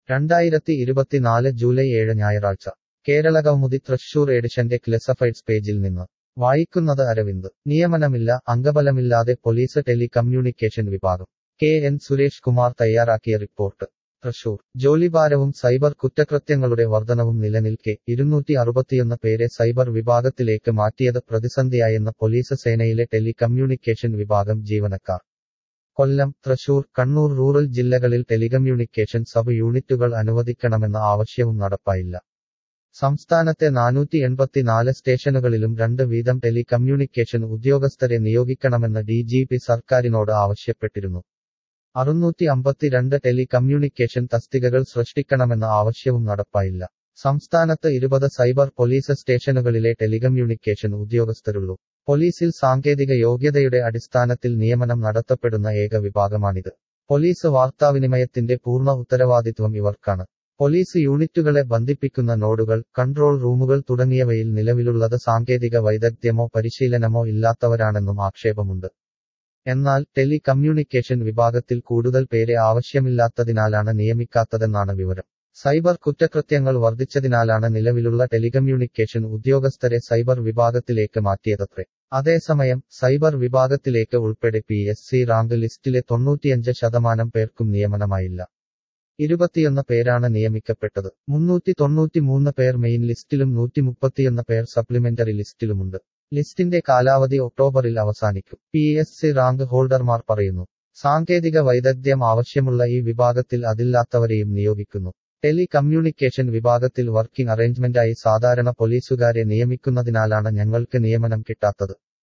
രണ്ടായിരത്തി ഇരുപത്തിനാല് ജൂലൈ ഏഴ് ഞായറാഴ്ച കേരളകൗമുദി തൃശൂർ എഡിഷന്റെ ക്ലെസഫൈഡ്സ് പേജിൽ നിന്ന് വായിക്കുന്നത് അരവിന്ദ് നിയമനമില്ല അംഗബലമില്ലാതെ പോലീസ് ടെലി കമ്മ്യൂണിക്കേഷൻ വിഭാഗം കെ എൻ സുരേഷ് കുമാർ തയ്യാറാക്കിയ റിപ്പോർട്ട് തൃശൂർ ജോലിഭാരവും സൈബർ കുറ്റകൃത്യങ്ങളുടെ വർധനവും നിലനിൽക്കെ ഇരുന്നൂറ്റി അറുപത്തിയൊന്ന് പേരെ സൈബർ വിഭാഗത്തിലേക്ക് മാറ്റിയത് പ്രതിസന്ധിയായെന്ന് പോലീസ് സേനയിലെ ടെലി കമ്മ്യൂണിക്കേഷൻ വിഭാഗം ജീവനക്കാർ കൊല്ലം തൃശൂർ കണ്ണൂർ റൂറൽ ജില്ലകളിൽ ടെലികമ്മ്യൂണിക്കേഷൻ സബ് യൂണിറ്റുകൾ അനുവദിക്കണമെന്ന ആവശ്യവും നടപ്പായില്ല സംസ്ഥാനത്തെ നാനൂറ്റി എൺപത്തിനാല് സ്റ്റേഷനുകളിലും രണ്ട് വീതം ടെലി കമ്മ്യൂണിക്കേഷൻ ഉദ്യോഗസ്ഥരെ നിയോഗിക്കണമെന്ന് ഡി ജി പി സർക്കാരിനോട് ആവശ്യപ്പെട്ടിരുന്നു അറുന്നൂറ്റി അമ്പത്തിരണ്ട് ടെലി കമ്മ്യൂണിക്കേഷൻ തസ്തികകൾ സൃഷ്ടിക്കണമെന്ന ആവശ്യവും നടപ്പായില്ല സംസ്ഥാനത്ത് ഇരുപത് സൈബർ പോലീസ് സ്റ്റേഷനുകളിലെ ടെലികമ്മ്യൂണിക്കേഷൻ ഉദ്യോഗസ്ഥരുള്ളൂ പോലീസിൽ സാങ്കേതിക യോഗ്യതയുടെ അടിസ്ഥാനത്തിൽ നിയമനം നടത്തപ്പെടുന്ന ഏക വിഭാഗമാണിത് പോലീസ് വാർത്താവിനിമയത്തിന്റെ പൂർണ്ണ ഉത്തരവാദിത്വം ഇവർക്കാണ് പോലീസ് യൂണിറ്റുകളെ ബന്ധിപ്പിക്കുന്ന നോഡുകൾ കൺട്രോൾ റൂമുകൾ തുടങ്ങിയവയിൽ നിലവിലുള്ളത് സാങ്കേതിക വൈദഗ്ധ്യമോ പരിശീലനമോ ഇല്ലാത്തവരാണെന്നും ആക്ഷേപമുണ്ട് എന്നാൽ ടെലി കമ്മ്യൂണിക്കേഷൻ വിഭാഗത്തിൽ കൂടുതൽ പേരെ ആവശ്യമില്ലാത്തതിനാലാണ് നിയമിക്കാത്തതെന്നാണ് വിവരം സൈബർ കുറ്റകൃത്യങ്ങൾ വർദ്ധിച്ചതിനാലാണ് നിലവിലുള്ള ടെലികമ്മ്യൂണിക്കേഷൻ ഉദ്യോഗസ്ഥരെ സൈബർ വിഭാഗത്തിലേക്ക് മാറ്റിയതത്രേ അതേസമയം സൈബർ വിഭാഗത്തിലേക്ക് ഉൾപ്പെടെ പി എസ് സി റാങ്ക് ലിസ്റ്റിലെ തൊണ്ണൂറ്റിയഞ്ച് ശതമാനം പേർക്കും നിയമനമായില്ല ഇരുപത്തിയൊന്ന് പേരാണ് നിയമിക്കപ്പെട്ടത് മുന്നൂറ്റി തൊണ്ണൂറ്റിമൂന്ന് പേർ മെയിൻ ലിസ്റ്റിലും നൂറ്റി മുപ്പത്തിയൊന്ന് പേർ സപ്ലിമെന്ററി ലിസ്റ്റിലുമുണ്ട് ലിസ്റ്റിന്റെ കാലാവധി ഒക്ടോബറിൽ അവസാനിക്കും പി എസ് സി റാങ്ക് ഹോൾഡർമാർ പറയുന്നു സാങ്കേതിക വൈദഗ്ധ്യം ആവശ്യമുള്ള ഈ വിഭാഗത്തിൽ അതില്ലാത്തവരെയും നിയോഗിക്കുന്നു ടെലി കമ്മ്യൂണിക്കേഷൻ വിഭാഗത്തിൽ വർക്കിംഗ് അറേഞ്ച്മെന്റായി സാധാരണ പോലീസുകാരെ നിയമിക്കുന്നതിനാലാണ് ഞങ്ങൾക്ക് നിയമനം കിട്ടാത്തത്